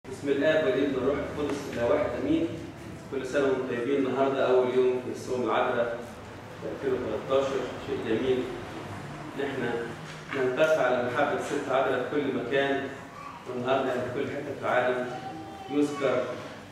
بسم الله والابن والروح القدس اله واحد امين كل سنه وانتم طيبين النهارده اول يوم في الصوم العذراء في 2013 شيء جميل ان احنا ننتفع على محبه الست عذراء في كل مكان والنهارده في كل حته في العالم يذكر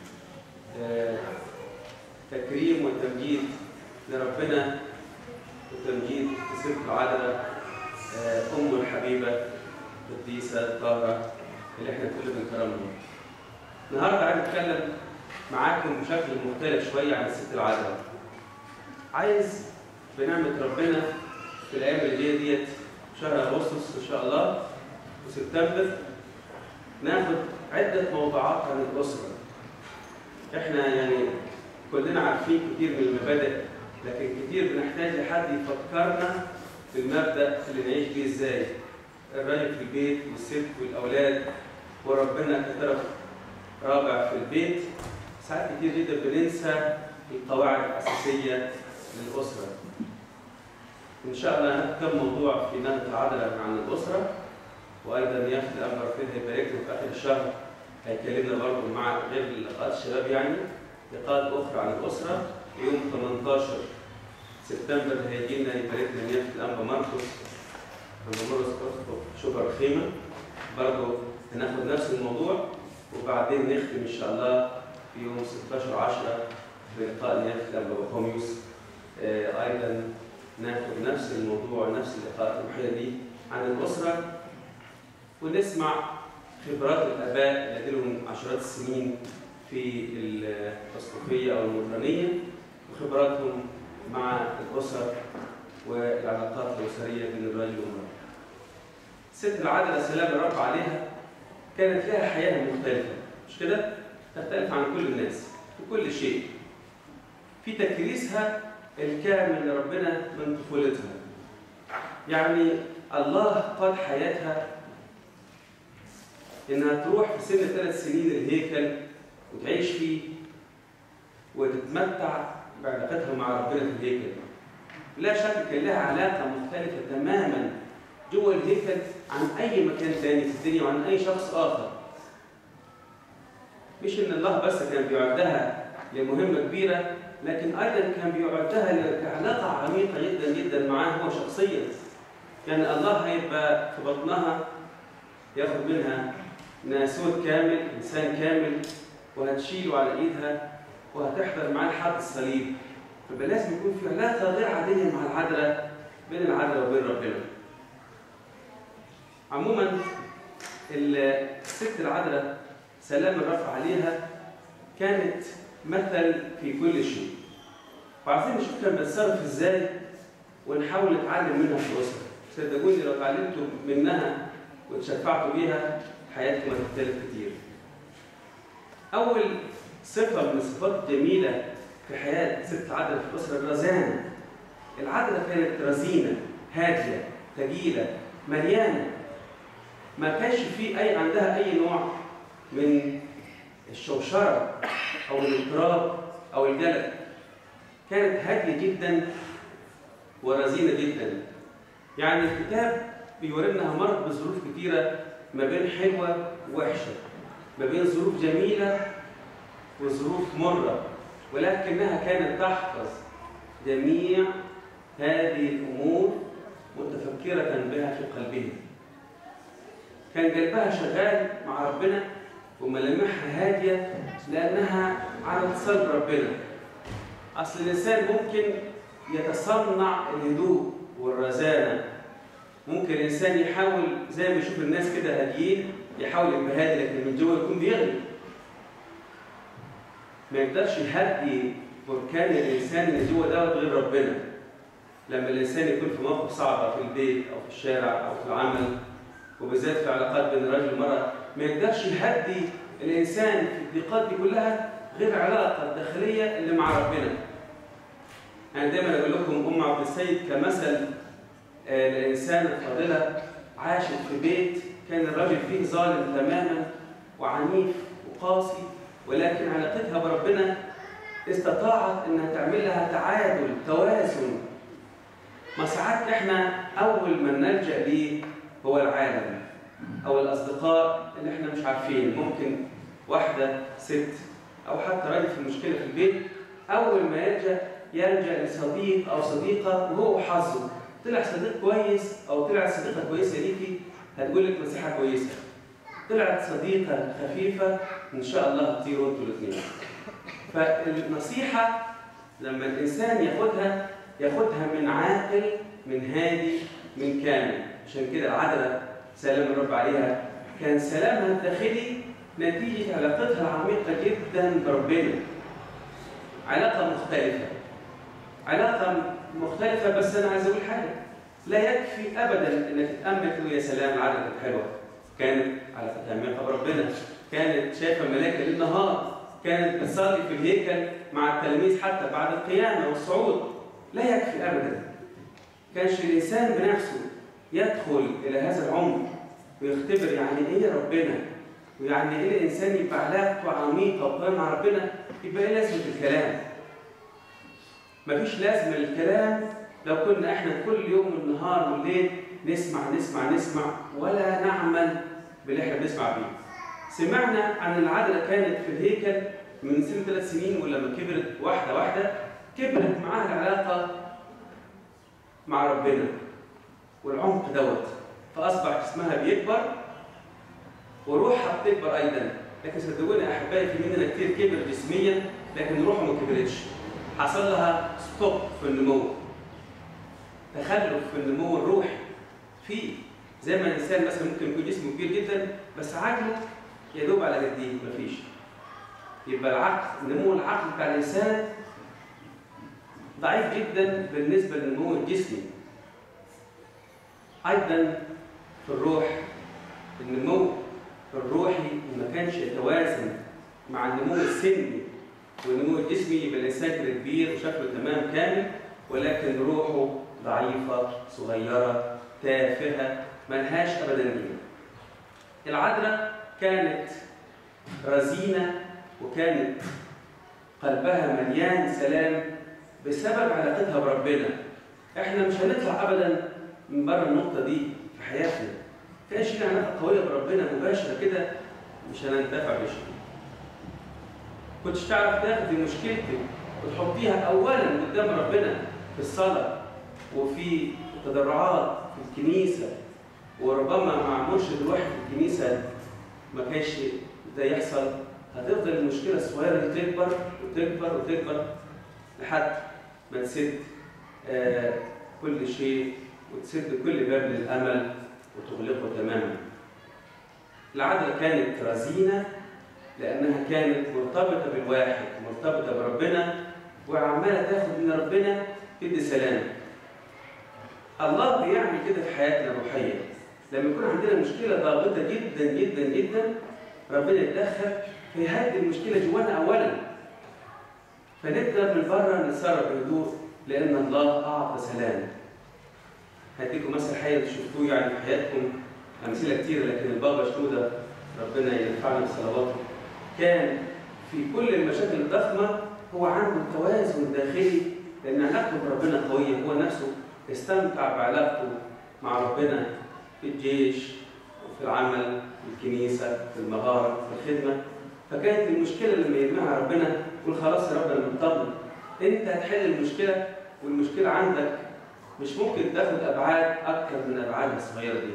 آه، تكريم وتمجيد لربنا وتمجيد الست العذراء آه، ام الحبيبه القديسه الطاهره اللي احنا كلنا بنكرمها النهارده عايز اتكلم معاكم بشكل مختلف شويه عن الست العذراء عايز بنعمه ربنا في الايام اللي جايه ديت شهر اغسطس ان شاء الله وسبتمبر ناخد عده موضوعات عن الاسره احنا يعني كلنا عارفين كتير من المبادئ لكن كتير بنحتاج لحد يفكرنا بالمبدا اللي نعيش بيه ازاي الراجل في البيت والست والاولاد وربنا كطرف رابع في البيت ساعات كتير جدا بننسى القواعد الاساسيه للاسره ان شاء الله هناخد كم موضوع في نهضه العدله عن الاسره وايضا ياخد الامر فيه يباركنا في اخر الشهر هيكلمنا برضه مع غير لقاءات الشباب يعني لقاءات اخرى عن الاسره يوم 18 سبتمبر هيجي لنا يباركنا ياخد الانبا ماركوس انبا ماركوس شبر خيمه برضه هناخد نفس الموضوع وبعدين نختم ان شاء الله في يوم 16 10 بلقاء نيافه الانبا بخوميوس آه ايضا ناخد نفس الموضوع نفس اللقاءات المحيطه دي عن الاسره ونسمع خبرات الاباء الذين لهم عشرات السنين في الاسقفيه او المطرانيه وخبراتهم مع الاسر والعلاقات الاسريه بين الرجل والمراه. ست العدل سلام الرب عليها كانت لها حياه مختلفه مش كده؟ تختلف عن كل الناس في كل شيء. في تكريسها الكامل لربنا من طفولتها. يعني الله قاد حياتها انها تروح في سن ثلاث سنين الهيكل وتعيش فيه وتتمتع بعلاقتها مع ربنا في الهيكل. لا شك كان لها علاقه مختلفه تماما جوه الهيكل عن اي مكان تاني في الدنيا وعن اي شخص اخر. مش ان الله بس كان بيعدها لمهمه كبيره لكن ايضا كان بيعدها لعلاقه عميقه جدا جدا معاه هو شخصيا. كان الله هيبقى في بطنها ياخد منها ناسوت كامل انسان كامل وهتشيله على ايدها وهتحضر معاه لحد الصليب فبقى لازم يكون في علاقه غير عاديه مع العذراء بين العذراء وبين ربنا. عموما الست العذراء سلام الرفع عليها كانت مثل في كل شيء. وعايزين نشوف كانت بتتصرف ازاي ونحاول نتعلم منها في الاسره. صدقوني لو اتعلمتوا منها وتشفعتوا بيها حياتكم هتختلف كتير. أول صفة من الصفات الجميلة في حياة ست عذراء في الأسرة الرزانة. العذراء كانت رزينة، هادية، ثقيلة، مليانة. ما كانش في أي عندها أي نوع من الشوشرة أو الاضطراب أو الجلد. كانت هادية جدا ورزينة جدا. يعني الكتاب بيورينا مرت بظروف كتيرة ما بين حلوة ووحشة ما بين ظروف جميلة وظروف مرة ولكنها كانت تحفظ جميع هذه الأمور متفكرة بها في قلبها كان قلبها شغال مع ربنا وملامحها هادية لأنها على اتصال بربنا أصل الإنسان ممكن يتصنع الهدوء والرزانة ممكن الانسان يحاول زي ما يشوف الناس كده هاديين يحاول يبقى هادي لكن من جوه يكون بيغلي ما يقدرش يهدي بركان الانسان اللي جوه دوت غير ربنا لما الانسان يكون في موقف صعب في البيت او في الشارع او في العمل وبالذات في علاقات بين الرجل والمراه ما يقدرش يهدي الانسان في الضيقات دي كلها غير العلاقه الداخليه اللي مع ربنا انا دايما اقول لكم ام عبد السيد كمثل الإنسان الفاضلة عاشت في بيت كان الراجل فيه ظالم تماما وعنيف وقاسي ولكن علاقتها بربنا استطاعت انها تعمل لها تعادل توازن ما ساعات احنا اول ما نلجا ليه هو العالم او الاصدقاء اللي احنا مش عارفين ممكن واحدة ست أو حتى راجل في مشكلة في البيت أول ما يلجأ يلجأ لصديق أو صديقة وهو حظه طلع صديق كويس أو طلعت صديقة كويسة ليكي هتقول لك نصيحة كويسة طلعت صديقة خفيفة إن شاء الله هتطيروا انتوا الاثنين فالنصيحة لما الإنسان ياخدها ياخدها من عاقل من هادي من كامل عشان كده العذراء سلام الرب عليها كان سلامها الداخلي نتيجة علاقتها العميقة جدا بربنا علاقة مختلفة علاقة مختلفة بس أنا عايز أقول حاجة لا يكفي أبدا إنك تتأمل تقول يا سلام العادة كانت حلوة كانت علاقتها عميقة بربنا كانت شايفة ملائكة ليل نهار كانت بتصلي في الهيكل مع التلاميذ حتى بعد القيامة والصعود لا يكفي أبدا كانش الإنسان بنفسه يدخل إلى هذا العمر ويختبر يعني إيه ربنا ويعني إيه الإنسان يبقى علاقته عميقة وقوية مع ربنا يبقى إيه لازمة الكلام مفيش لازمة للكلام لو كنا إحنا كل يوم والنهار والليل نسمع نسمع نسمع ولا نعمل باللي إحنا بنسمع بيه سمعنا عن العذراء كانت في الهيكل من سن ثلاث سنين ولما كبرت واحدة واحدة كبرت معاها العلاقة مع ربنا والعمق دوت فأصبح جسمها بيكبر وروحها بتكبر أيضا لكن صدقوني يا أحبائي في مننا كتير كبر جسميا لكن روحه ما كبرتش حصل لها ستوب في النمو تخلف في النمو الروحي في زي ما الإنسان مثلا ممكن يكون جسمه كبير جدا بس عقله يا دوب على جديه مفيش يبقى العقل نمو العقل بتاع الإنسان ضعيف جدا بالنسبة للنمو الجسمي أيضا في الروح النمو الروحي ما كانش يتوازن مع النمو السني والنمو الجسمي يبقى الإنسان كده كبير وشكله تمام كامل ولكن روحه ضعيفة صغيرة تافهة ملهاش أبدا قيمة العذراء كانت رزينة وكانت قلبها مليان سلام بسبب علاقتها بربنا احنا مش هنطلع ابدا من بره النقطه دي في حياتنا كانش لنا علاقه قويه بربنا مباشره كده مش هننتفع بشيء كنتش تعرف تاخدي مشكلتك وتحطيها اولا قدام ربنا في الصلاه وفي التضرعات في الكنيسه وربما مع مرشد الواحد في الكنيسه ما كانش ده يحصل هتفضل المشكله الصغيره دي تكبر وتكبر وتكبر لحد ما تسد آه كل شيء وتسد كل باب للامل وتغلقه تماما. العذراء كانت رزينه لانها كانت مرتبطه بالواحد مرتبطه بربنا وعماله تاخد من ربنا تدي سلام. الله بيعمل كده في حياتنا الروحيه لما يكون عندنا مشكله ضاغطه جدا جدا جدا ربنا يتدخل فيهدي المشكله جوانا اولا فنقدر من بره نتصرف بهدوء لان الله اعطى سلام هديكم مثل حي شفتوه يعني في حياتكم امثله كتير لكن البابا شنوده ربنا ينفعنا بصلواته كان في كل المشاكل الضخمه هو عنده التوازن الداخلي لان علاقته بربنا قويه هو نفسه استمتع بعلاقته مع ربنا في الجيش وفي العمل في الكنيسه في المغاره في الخدمه فكانت المشكله لما يرميها ربنا يقول خلاص يا رب انا مطمن انت هتحل المشكله والمشكله عندك مش ممكن تاخد ابعاد اكثر من ابعادها الصغيره دي.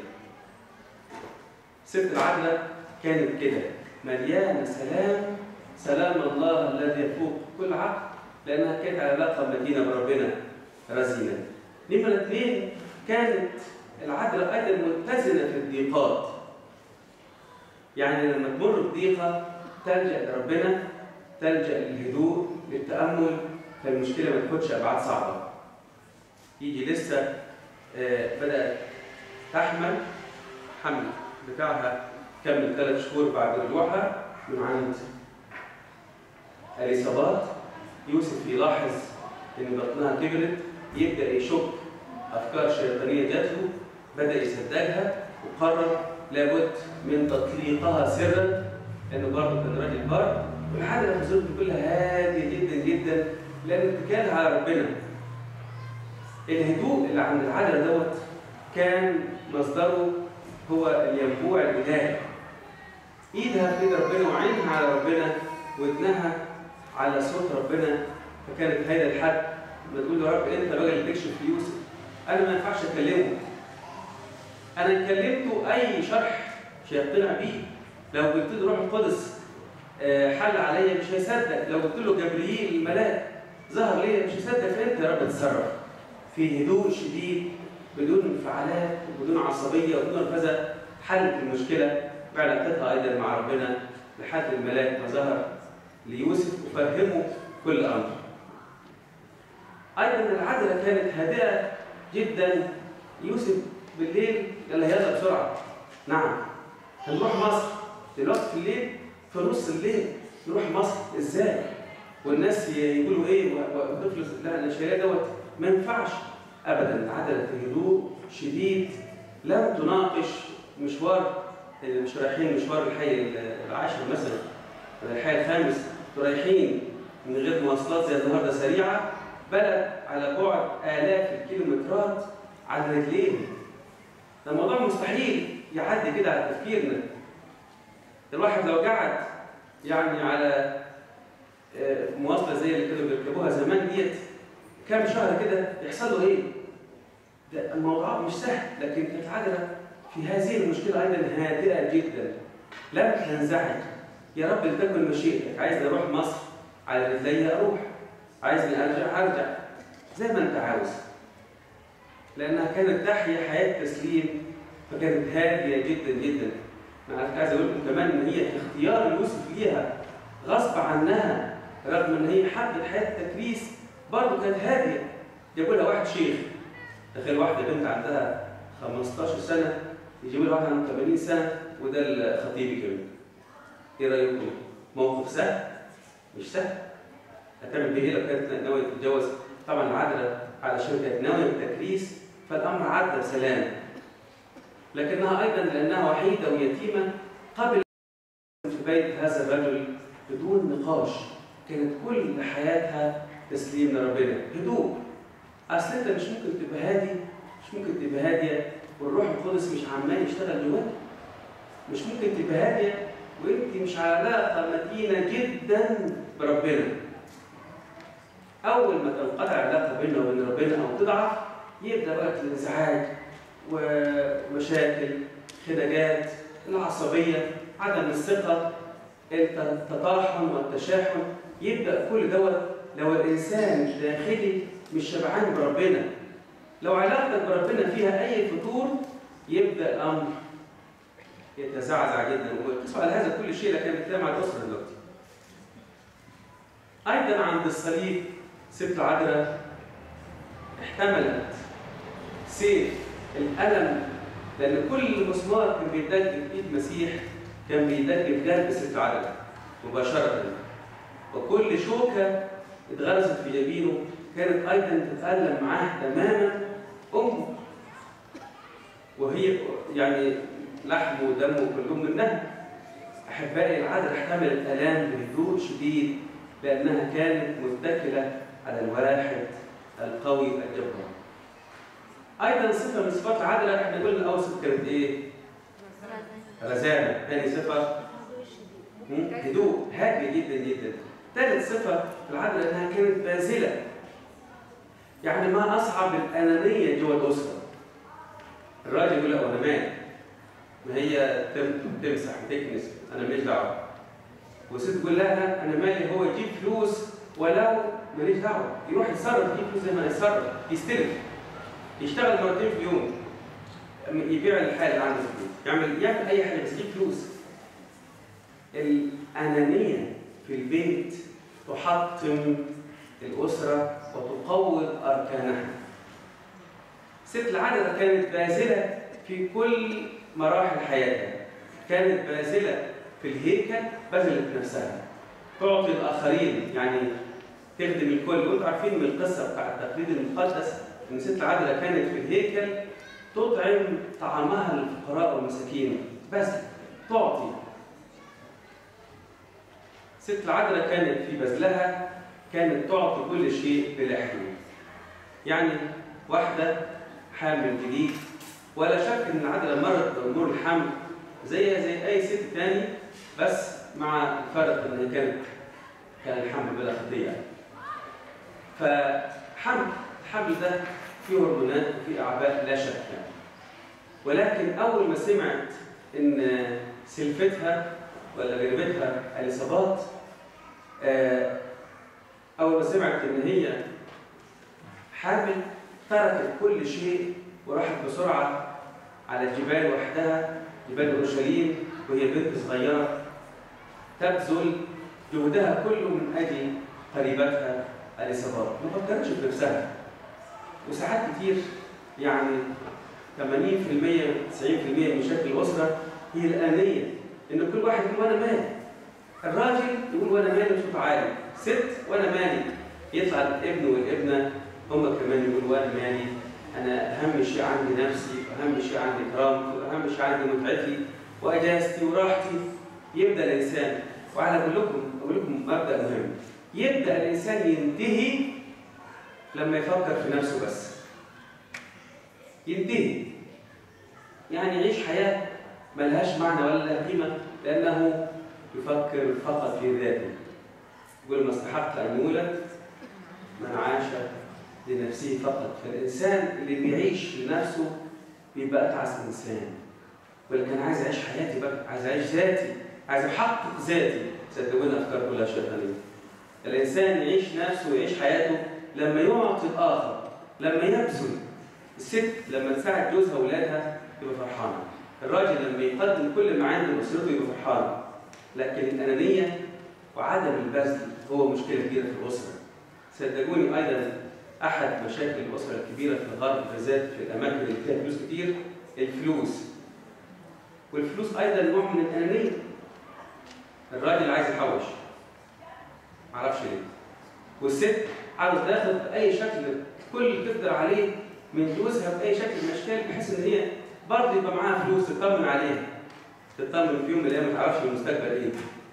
ست العدله كانت كده مليانه سلام سلام الله الذي يفوق كل عقل لانها كانت علاقه مدينه بربنا رزينه. نمره اثنين كانت العدله ايضا متزنه في الضيقات. يعني لما تمر بضيقه تلجا لربنا تلجا للهدوء للتامل فالمشكله ما تاخدش ابعاد صعبه. يجي لسه آه بدات تحمل حمل بتاعها كمل ثلاث شهور بعد رجوعها من عند اليصابات يوسف يلاحظ ان بطنها كبرت يبدا يشك افكار شيطانيه جات له بدا يصدقها وقرر لابد من تطليقها سرا لانه برضه كان راجل بار والحاله في زوجته كلها هاديه جدا جدا لان اتكالها على ربنا الهدوء اللي عند العدل دوت كان مصدره هو الينبوع الإلهي ايدها في ايد ربنا وعينها على ربنا ودنها على صوت ربنا فكانت هيدا الحد ما تقول له يا رب انت بقى اللي تكشف ليوسف انا ما ينفعش اكلمه انا كلمته اي شرح مش هيقتنع بيه لو قلت له روح القدس آه، حل عليا مش هيصدق لو قلت له جبريل الملاك ظهر ليا مش هيصدق فانت يا رب تتصرف في هدوء شديد بدون انفعالات وبدون عصبيه وبدون كذا حلت المشكله بعلاقتها ايضا مع ربنا لحد الملاك ما ظهر ليوسف وفهمه كل امر. ايضا العذراء كانت هادئه جدا يوسف بالليل قال لها يلا بسرعه نعم هنروح مصر دلوقتي في الليل في نص الليل نروح مصر ازاي؟ والناس يقولوا ايه وطفل لا انا شايلاه دوت ما ينفعش ابدا عدلت هدوء شديد لم تناقش مشوار مش رايحين مشوار الحي العاشر مثلا ولا الحي الخامس رايحين من غير مواصلات زي النهارده سريعه بلد على بعد الاف الكيلومترات على رجلين ده الموضوع مستحيل يعدي كده على تفكيرنا الواحد لو قعد يعني على آه، مواصله زي اللي كانوا بيركبوها زمان ديت كام شهر كده يحصل له ايه؟ ده الموضوع مش سهل لكن كانت عادة في هذه المشكله ايضا هادئه جدا لم تنزعج يا رب لتكن مشيئتك عايزني اروح مصر على رجلي اروح عايزني ارجع ارجع زي ما انت عاوز لانها كانت تحيا حياه تسليم فكانت هاديه جدا جدا انا عايز اقول لكم كمان ان هي اختيار يوسف ليها غصب عنها رغم ان هي حبت حياه التكريس برضه كانت هاديه يقول لها واحد شيخ تخيل واحده بنت عندها 15 سنه يجيب لها واحد عنده 80 سنه وده الخطيب كمان ايه رايكم؟ موقف سهل؟ مش سهل هتعمل بيه ايه لو كانت ناويه تتجوز؟ طبعا العدله علشان كانت ناويه بالتكريس فالامر عدى بسلام لكنها ايضا لانها وحيده ويتيمه قبل في بيت هذا الرجل بدون نقاش كانت كل حياتها تسليم لربنا هدوء اصل انت مش ممكن تبقى هادي مش ممكن تبقى هاديه والروح القدس مش عمال يشتغل جواك مش ممكن تبقى هاديه وانت مش على علاقه متينه جدا بربنا اول ما تنقطع العلاقه بيننا وبين ربنا او تضعف يبدا بقى الانزعاج ومشاكل خناقات العصبيه عدم الثقه التطاحن والتشاحن يبدا كل دوت لو الانسان داخلي مش شبعان بربنا لو علاقتك بربنا فيها اي فتور يبدا الامر يتزعزع جدا وقسوا على هذا كل شيء لكن بنتكلم على الاسره دلوقتي ايضا عند الصليب ست العذراء احتملت سيف الالم لان كل مسمار كان بيدق في ايد مسيح كان بيدق في جنب ست العذراء مباشره وكل شوكه اتغرزت في جبينه كانت ايضا تتالم معاه تماما امه وهي يعني لحمه ودمه كلهم منها احبائي العذراء احتملت الام بهدوء شديد لانها كانت متكله على الواحد القوي الجبار ايضا صفه من صفات العدل احنا قلنا اول صفه كانت ايه؟ رزانه ثاني صفه هدوء هادي جدا جدا ثالث صفه في العدل انها كانت باذله يعني ما اصعب الانانيه جوه الاسره الراجل يقول لا انا مالي ما هي تمسح وتكنس انا ماليش دعوه والست تقول لا لا انا مالي هو يجيب فلوس ولو ماليش دعوه يروح يتصرف يجيب فلوس زي ما يتصرف يستلف يشتغل مرتين في اليوم يبيع الحال اللي عنده فلوس يعمل يعمل اي حاجه بس يجيب فلوس الانانيه في البيت تحطم الاسره وتقوض اركانها ست العدد كانت باذله في كل مراحل حياتها كانت باذله في الهيكل بذلت نفسها تعطي الاخرين يعني تخدم الكل وانتم عارفين من القصه بتاع التقليد المقدس ان ست العدله كانت في الهيكل تطعم طعامها للفقراء والمساكين بس تعطي ست العدله كانت في بذلها كانت تعطي كل شيء بلحم يعني واحده حامل جديد ولا شك ان العدله مرت بامور الحمل زيها زي اي ست تاني بس مع الفرق ان هي كانت كان الحمل بلا خطيه فحمل الحمل ده فيه هرمونات وفيه اعباء لا شك يعني ولكن اول ما سمعت ان سلفتها ولا جربتها اليصابات آه، اول ما سمعت ان هي حامل تركت كل شيء وراحت بسرعه على الجبال وحدها جبال اورشليم وهي بنت صغيره تبذل جهدها كله من اجل قريبتها اليصابات ما فكرتش في نفسها وساعات كتير يعني 80% 90% من مشاكل الاسره هي الانيه ان كل واحد يقول وانا مالي الراجل يقول وانا مالي بصوت عالي ست وانا مالي يطلع الابن والابنه هم كمان يقولوا وانا مالي انا اهم شيء عندي نفسي واهم شيء عندي كرامتي واهم شيء عندي متعتي واجازتي وراحتي يبدا الانسان وعلى اقول لكم اقول لكم مبدا مهم يبدا الانسان ينتهي لما يفكر في نفسه بس ينتهي يعني يعيش حياه ملهاش معنى ولا لها قيمه لانه يفكر فقط في ذاته يقول ما استحق ان يولد من عاش لنفسه فقط فالإنسان اللي بيعيش لنفسه بيبقى أتعس إنسان ولكن عايز أعيش حياتي بقى عايز أعيش ذاتي عايز أحقق ذاتي صدقوني أفكار كلها شيطانية الإنسان يعيش نفسه ويعيش حياته لما يعطي الآخر لما يبذل الست لما تساعد جوزها وأولادها يبقى فرحانة الراجل لما يقدم كل ما عنده لأسرته يبقى فرحان لكن الأنانية وعدم البذل هو مشكلة كبيرة في الأسرة صدقوني أيضا احد مشاكل الاسره الكبيره في الغرب بالذات في الاماكن اللي فيها فلوس كتير الفلوس والفلوس ايضا نوع من الانانيه الراجل عايز يحوش معرفش ليه والست عاوز تاخد باي شكل كل اللي تقدر عليه من جوزها باي شكل من الاشكال بحيث ان هي برضه يبقى معاها فلوس تطمن عليها تطمن في يوم من الايام ما تعرفش المستقبل ايه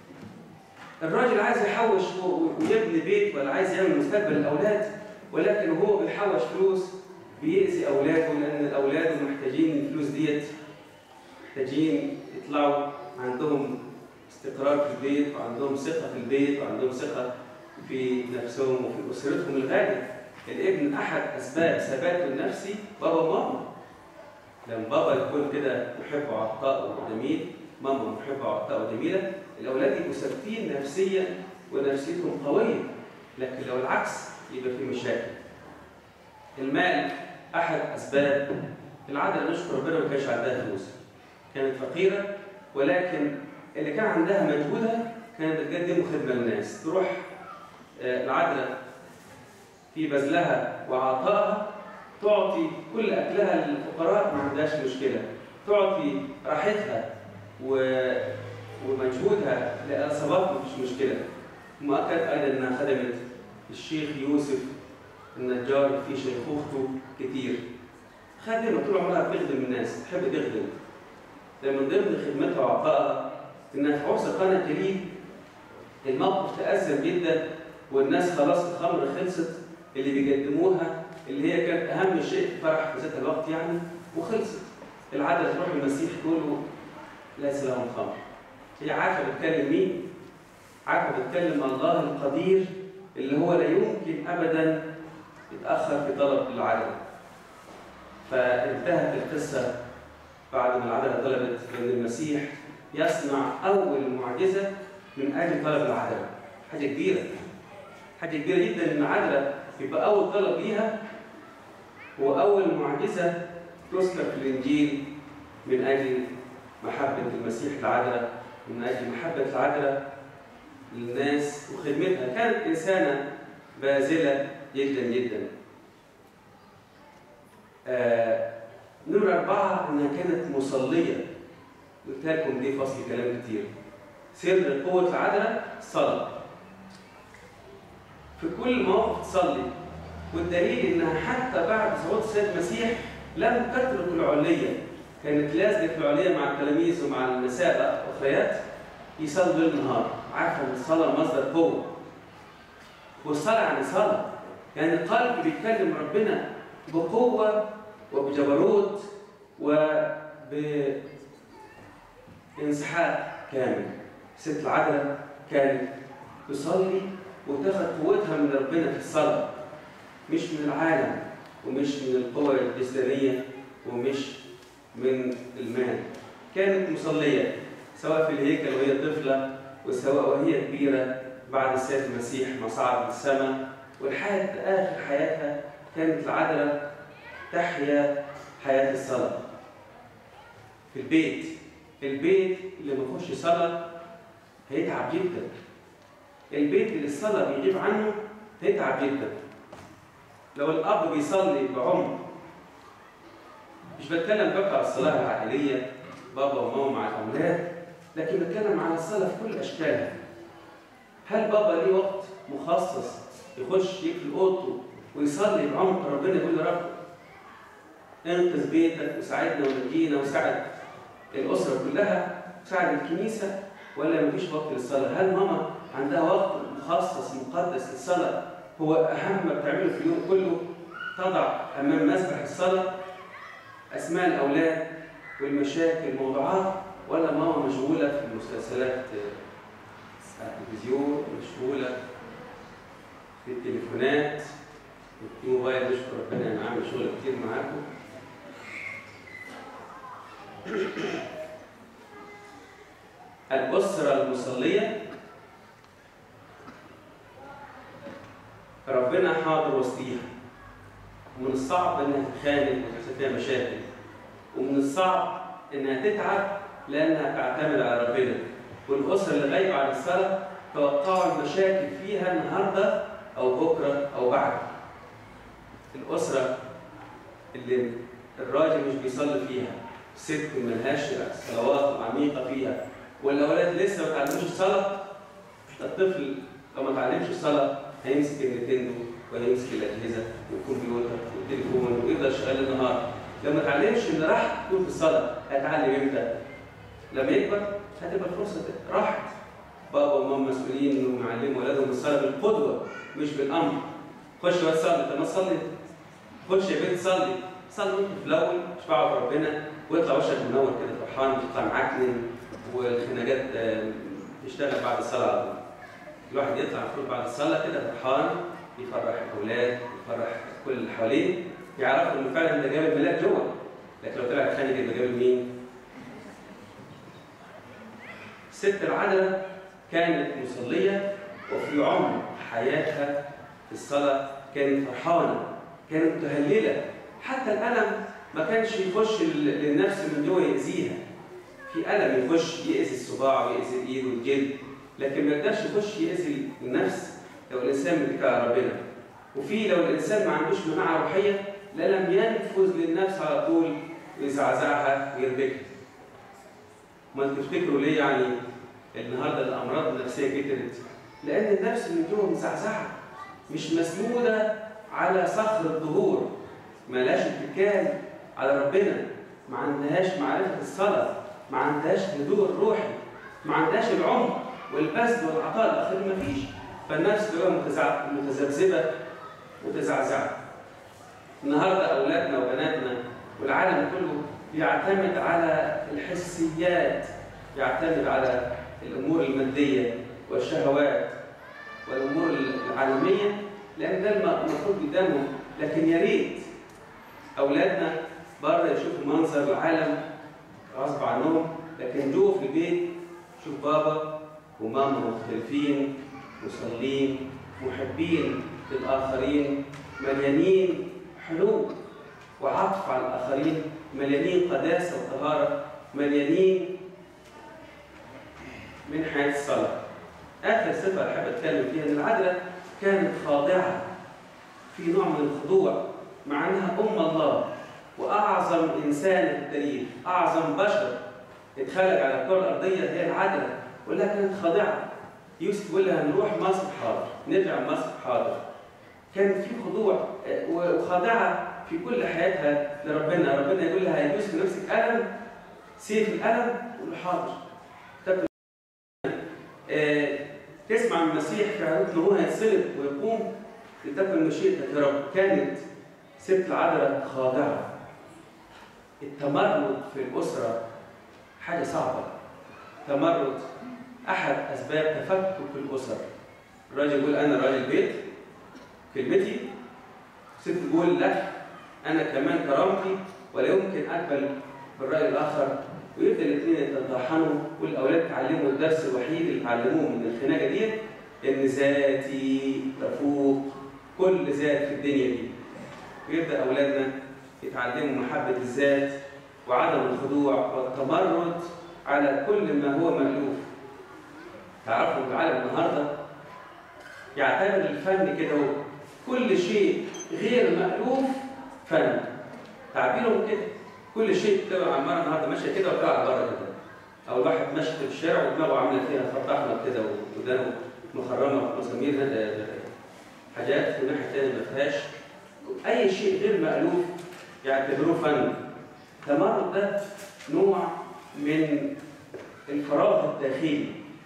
الراجل عايز يحوش ويبني بيت ولا عايز يعمل مستقبل الاولاد ولكن وهو بيحوش فلوس بيأذي أولاده لأن الأولاد محتاجين الفلوس ديت محتاجين يطلعوا عندهم استقرار في البيت وعندهم ثقة في البيت وعندهم ثقة في نفسهم وفي أسرتهم الغالية الابن أحد أسباب ثباته النفسي بابا وماما لما بابا يكون كده محب وعطاء وجميل ماما محبة وعطاء وجميلة الأولاد يبقوا ثابتين نفسيا ونفسيتهم قوية لكن لو العكس يبقى في مشاكل المال احد اسباب العاده نشكر ربنا ما كانش عندها فلوس كانت فقيره ولكن اللي كان عندها مجهودها كانت بتقدم خدمه للناس تروح العذراء في بذلها وعطائها تعطي كل اكلها للفقراء ما عندهاش مشكله تعطي راحتها و... ومجهودها لاصابات ما فيش مشكله مؤكد ايضا انها خدمت الشيخ يوسف النجار في شيخوخته كتير خادمة طول عمرها بتخدم الناس تحب تخدم ده من ضمن خدمتها وعطائها انها في عرس قناة جليل الموقف تأزم جدا والناس خلاص الخمر خلصت اللي بيقدموها اللي هي كانت اهم شيء في الفرح في ذات الوقت يعني وخلصت العادة تروح المسيح تقول له ليس لهم خمر هي عارفة بتكلم مين؟ عارفة بتكلم الله القدير اللي هو لا يمكن ابدا يتاخر في طلب العدل فانتهت القصه بعد ما العدل طلبت من المسيح يصنع اول معجزه من اجل طلب العدل حاجه كبيره حاجه كبيره جدا ان العدل يبقى اول طلب ليها هو اول معجزه تذكر في الانجيل من اجل محبه المسيح العذراء من اجل محبه العذراء للناس وخدمتها كانت إنسانة باذلة جدا جدا آه نمرة أربعة إنها كانت مصلية قلت لكم دي فصل كلام كتير سر قوة العدلة الصلاة في كل مواقف تصلي والدليل إنها حتى بعد صعود السيد المسيح لم تترك العلية كانت لازقة في العلية مع التلاميذ ومع النساء بقى أخريات يصلوا ليل نهار عارفه ان الصلاه مصدر قوه والصلاه يعني صلاه يعني القلب بيتكلم ربنا بقوه وبجبروت وبانسحاب كامل ست العذراء كانت تصلي وتاخد قوتها من ربنا في الصلاة مش من العالم ومش من القوى الجسدانية ومش من المال كانت مصلية سواء في الهيكل وهي طفلة وسواء وهي كبيرة بعد السيد المسيح ما صعد للسماء ولحد آخر حياتها كانت العذراء تحيا حياة الصلاة في البيت البيت اللي ما فيهوش صلاة هيتعب جدا البيت اللي الصلاة بيغيب عنه هيتعب جدا لو الأب بيصلي بعمق مش بتكلم بقى على الصلاة العائلية بابا وماما مع الأولاد لكن بتكلم على الصلاة في كل أشكالها هل بابا ليه وقت مخصص يخش يقفل أوضته ويصلي بعمق ربنا يقول يا رب انقذ بيتك وساعدنا ونجينا وساعد الأسرة كلها وساعد الكنيسة ولا مفيش وقت للصلاة؟ هل ماما عندها وقت مخصص مقدس للصلاة هو أهم ما بتعمله في اليوم كله تضع أمام مسبح الصلاة أسماء الأولاد والمشاكل والموضوعات ولا ماما مشغولة في المسلسلات على التلفزيون مشغولة في التليفونات في موبايل نشكر ربنا أنا عامل شغل كتير معاكم الأسرة المصلية ربنا حاضر وسطيها ومن الصعب انها تتخانق وتحصل فيها مشاكل ومن الصعب انها تتعب لانها تعتمد على ربنا والاسره اللي غايبه عن الصلاه توقعوا المشاكل فيها النهارده او بكره او بعد الاسره اللي الراجل مش بيصلي فيها ست ملهاش صلوات عميقه فيها والاولاد لسه ما تعلموش الصلاه الطفل لو ما تعلمش الصلاه هيمسك النتندو وهيمسك الاجهزه والكمبيوتر والتليفون ويفضل شغال النهار لو ما اتعلمش ان راح تكون في الصلاه هيتعلم امتى؟ لما يكبر هتبقى الفرصه دي راحت بابا وماما مسؤولين انهم يعلموا اولادهم الصلاه بالقدوه مش بالامر خش بقى تصلي طب ما تصلي خش يا بنت صلي صلي وانت في الاول اشبعوا بربنا ويطلع وشك منور كده فرحان تطلع معكنن والخناجات تشتغل بعد الصلاه على طول الواحد يطلع المفروض بعد الصلاه كده فرحان يفرح الاولاد يفرح كل اللي حواليه يعرفوا انه فعلا ده جاب الملاك جوه لكن لو طلع خانق يبقى جاب مين؟ الست العذراء كانت مصليه وفي عمر حياتها في الصلاه كانت فرحانه كانت متهلله حتى الالم ما كانش يخش للنفس من جوه يأذيها في ألم يخش يأذي الصباع ويأذي الإيد والجلد لكن ما يقدرش يخش يأذي النفس لو الإنسان متكل على ربنا وفي لو الإنسان ما عندوش مناعة روحية لم ينفذ للنفس على طول ويزعزعها ويربكها ما تفتكروا ليه يعني النهارده الأمراض النفسية كترت لأن النفس من جوه مزعزعة مش مسنودة على صخر الظهور ملاش اتكال على ربنا ما عندهاش معرفة الصلاة ما عندهاش هدوء الروحي ما عندهاش العمق والبذل والعطاء الأخير ما فيش فالنفس بقى متذبذبة متزعزعة النهاردة أولادنا وبناتنا والعالم كله بيعتمد على الحسيات يعتمد على الأمور المادية والشهوات والأمور العالمية لأن ده المفروض قدامهم لكن يا ريت أولادنا بره يشوفوا منظر العالم غصب عنهم لكن جوه في البيت شوف بابا وماما مختلفين مصلين محبين للآخرين مليانين حنو وعطف على الآخرين مليانين قداسة وطهارة مليانين من حياة الصلاة آخر صفة أحب أتكلم فيها إن العذراء كانت خاضعة في نوع من الخضوع مع انها ام الله واعظم انسان في التاريخ اعظم بشر اتخلق على الكره الارضيه هي العدله ولها كانت خاضعه يوسف يقول لها نروح مصر حاضر نرجع مصر حاضر كانت في خضوع وخاضعه في كل حياتها لربنا ربنا يقول لها يا يوسف نفسك الم سيف الالم تقول حاضر آه تسمع من المسيح في عروض ان هو هيتصلب ويقوم لتكن مشيئتك يا رب كانت ست العذراء خاضعة التمرد في الأسرة حاجة صعبة تمرد احد اسباب تفكك الاسر الراجل يقول انا راجل بيت كلمتي ست تقول لا انا كمان كرامتي ولا يمكن اقبل بالراي الاخر ويبدا الاثنين يتطحنوا والاولاد يتعلموا الدرس الوحيد اللي اتعلموه من الخناقه ديت ان ذاتي تفوق كل ذات في الدنيا دي ويبدا اولادنا يتعلموا محبه الذات وعدم الخضوع والتمرد على كل ما هو مألوف تعرفوا العالم النهارده يعتبر الفن كده هو كل شيء غير مألوف فن تعبيرهم كده كل شيء تلاقي عمارة النهارده ماشيه كده وطلع بره كده او الواحد ماشي في الشارع ودماغه عامله فيها خط احمر كده ودانه مخرمه مسامير حاجات في الناحيه الثانيه ما فيهاش اي شيء غير مألوف يعتبروه فن التمرد ده نوع من الفراغ الداخلي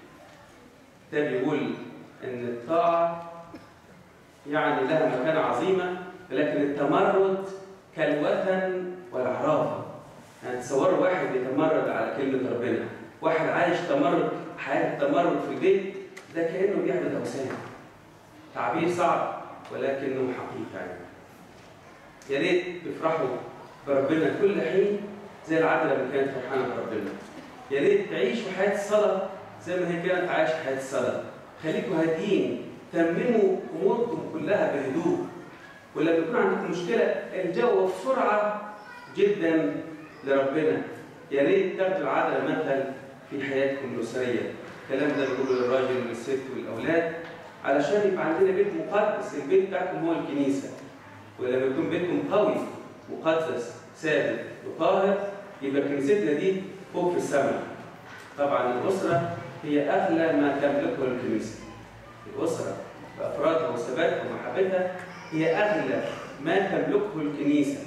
ده بيقول ان الطاعه يعني لها مكانه عظيمه لكن التمرد كالوثن والعرافه يعني تصوروا واحد بيتمرد على كلمه ربنا واحد عايش تمرد حياه التمرد في البيت ده كانه بيعبد اوثان تعبير صعب ولكنه حقيقه يعني يا ريت تفرحوا بربنا كل حين زي العذراء اللي كانت فرحانه بربنا يا ريت تعيشوا حياه الصلاه زي ما هي كانت عايشه حياه الصلاه خليكم هاديين تمموا اموركم كلها بهدوء ولما يكون عندكم مشكله الجو بسرعه جدا لربنا يا ريت تاخدوا العذراء مثل في حياتكم الاسريه الكلام ده بنقوله للراجل والست والاولاد علشان يبقى عندنا بيت مقدس البيت بتاعكم هو الكنيسه ولما يكون بيتكم قوي مقدس ثابت وطاهر يبقى كنيستنا دي فوق في السماء طبعا الاسره هي اغلى ما تملكه الكنيسه الاسره بافرادها وثباتها ومحبتها هي اغلى ما تملكه الكنيسه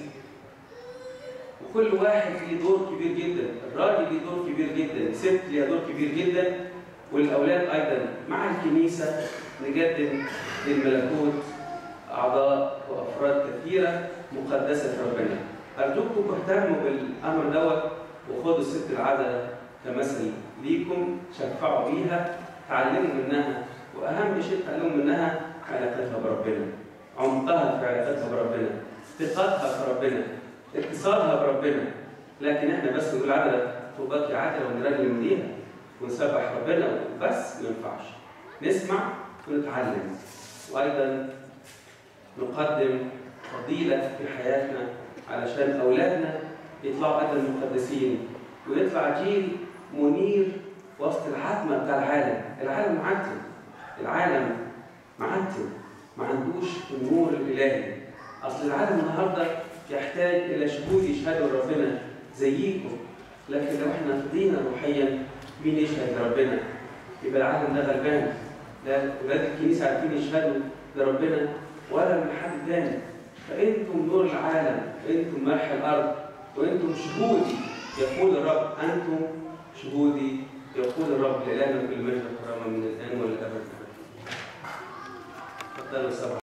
وكل واحد ليه دور كبير جدا الراجل ليه دور كبير جدا الست ليها دور كبير جدا والاولاد ايضا مع الكنيسه نقدم للملكوت اعضاء وافراد كثيره مقدسه في ربنا ارجوكم اهتموا بالامر دوت وخدوا الست العذراء كمثل ليكم شفعوا بيها تعلموا منها واهم شيء تعلموا منها علاقتها بربنا عمقها في علاقتها بربنا ثقتها في ربنا اتصالها بربنا لكن احنا بس نقول عدلة طوبات يا عدلة ونرنم ليها ونسبح ربنا بس ما ينفعش نسمع ونتعلم وايضا نقدم فضيلة في حياتنا علشان أولادنا يطلعوا أيضا مقدسين ويطلع جيل منير وسط العتمة بتاع العالم العالم معتم العالم معتم ما عندوش النور الإلهي أصل العالم النهاردة يحتاج إلى شهود يشهدوا لربنا زيكم لكن لو احنا فضينا روحيا مين يشهد لربنا؟ يبقى العالم ده غلبان لا ولاد الكنيسة عارفين يشهدوا لربنا ولا من حد تاني فأنتم نور العالم أنتم ملح الأرض وأنتم شهودي يقول الرب أنتم شهودي يقول الرب لإلهنا كل مجد وكرامة من الآن والأبد تفضلوا سبحانه